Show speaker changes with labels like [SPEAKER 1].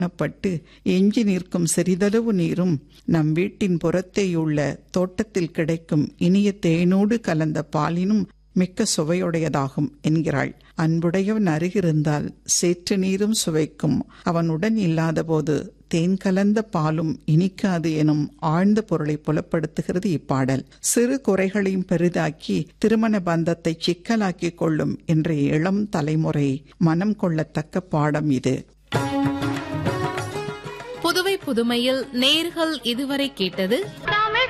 [SPEAKER 1] பட்டு எஞ்சி நிற்கும் சிறிதளவு நீரும் நம் வீட்டின் புறத்தேயுள்ள தோட்டத்தில் கிடைக்கும் இனிய தேனோடு கலந்த பாலினும் மிக்க சுவையுடையதாகும் என்கிறாள் அன்புடையவன் அருகிருந்தால் சேற்று நீரும் சுவைக்கும் அவனுடன் இல்லாதபோது தேன் கலந்த பாலும் இனிக்காது எனும் ஆழ்ந்த பொருளை புலப்படுத்துகிறது இப்பாடல் சிறு குறைகளையும் பெரிதாக்கி திருமண பந்தத்தை சிக்கலாக்கிக் கொள்ளும் என்ற இளம் தலைமுறை மனம் கொள்ளத்தக்க பாடம் இது
[SPEAKER 2] புதுவை புதுமையில் நேர்கள் இதுவரை கேட்டது